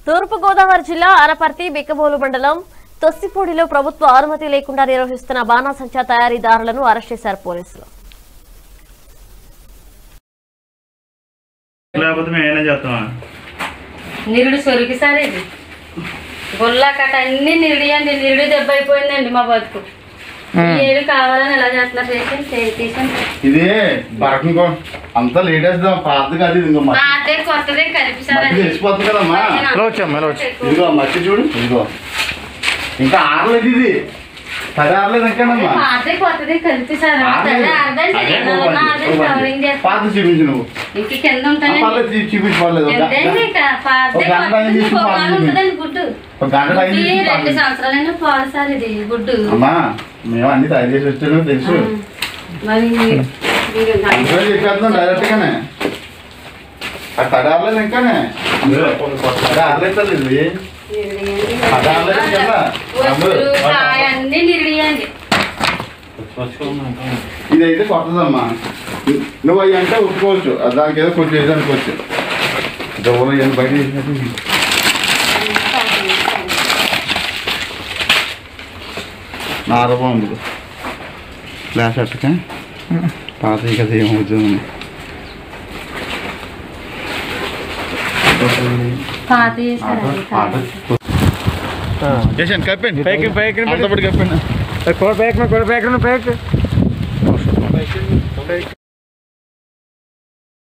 తూర్పుగోదావరి జిల్లా అనపర్తి బిక్కబోలు మండలం తొస్సిపూడిలో ప్రభుత్వ అనుమతి లేకుండా నిర్వహిస్తున్న బాణాసంచా తయారీదారులను అరెస్ట్ చేశారు పోలీసులు లేకపోతే మేము ఏమైనా చేస్తామా నిరుడు సొరికి సార్ ఇది గొల్ల కట్ట అన్ని నిరుడియండి నిరుడు దెబ్బ అయిపోయిందండి మా బతుకు ఏడు కావాలని ఎలా చేస్తున్నారు చేసి తీసాను ఇది బరకం అంతా లేటెస్ట్ పాతది కాదు ఇది ఇంకో మట్టి అదే కొత్తదే కలిపి సార్ మట్టి తెలిసిపోతుంది కదమ్మా ఇలా వచ్చామ్మా ఇలా వచ్చి ఇదిగో మట్టి చూడు ఇదిగో ఇంకా ఆరలేదు ఇది పది ఆరలేదు ఇంకానమ్మా అదే కొత్తదే కలిపి సార్ అదే అర్థండి అదే నా అదే కవరింగ్ చేస్తాను పాత చూపించు నువ్వు ఇంక కింద ఆ ఉంటానండి పర్లేదు చూ- చూపించు పర్లేదు ఒక ఎంతండి గంట- పాతే ఒక గంట అయింది కొత్తది తీసి బాగా పాలు ఉంటుందండి గుడ్డు ఒక గంట టైం ఇది తీసుకుని రెండు పాలు సంవత్సరాలైనా పాలు సార్ ఇది గుడ్డు అమ్మా మేము అన్ని తయారు చేసి వచ్చాను తెలుసు మరి మీరు- మీరు అందుకని చెప్పేస్తున్నాం డైరెక్ట్ గానే అది తడి ఆరలేదు ఇంకానే తడి ఆరలేదు తల్లి ఇది అది ఆరలేదు కదా వస్తువులు, కాయ అన్ని నిరిడియండి ఇదైతే కొత్తదమ్మా నువ్వు అవి అంటే ఒప్పుకోవచ్చు అది దానికి ఏదో కొంచెం వేసి అనుకోవచ్చు డబ్బులు ఏం బయట చేసినట్టు నారబా ఉంది ఫ్లాష్ అట్టక పాత కదా ఏం ఉద్యోగం పాత చేశారు చేసాను కప్పండి పైకి, పైకి అంతపడి కప్పండి కూడా ప్యాక్ కూడా ప్యాక్ ప్యాక్